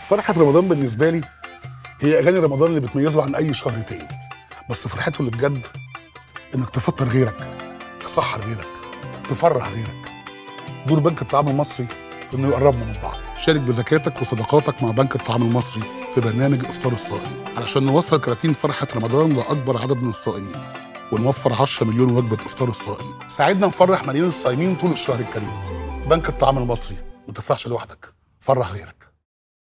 فرحة رمضان بالنسبة لي هي أغاني رمضان اللي بتميزه عن أي شهر تاني بس فرحته اللي بجد إنك تفطر غيرك تسحر غيرك تفرح غيرك دور بنك الطعام المصري إنه يقربنا من بعض شارك بزكاتك وصدقاتك مع بنك الطعام المصري في برنامج إفطار الصائم علشان نوصل 30 فرحة رمضان لأكبر عدد من الصائمين ونوفر 10 مليون وجبة إفطار الصائم ساعدنا نفرح ملايين الصائمين طول الشهر الكريم بنك الطعام المصري ما تفرحش لوحدك فرح غيرك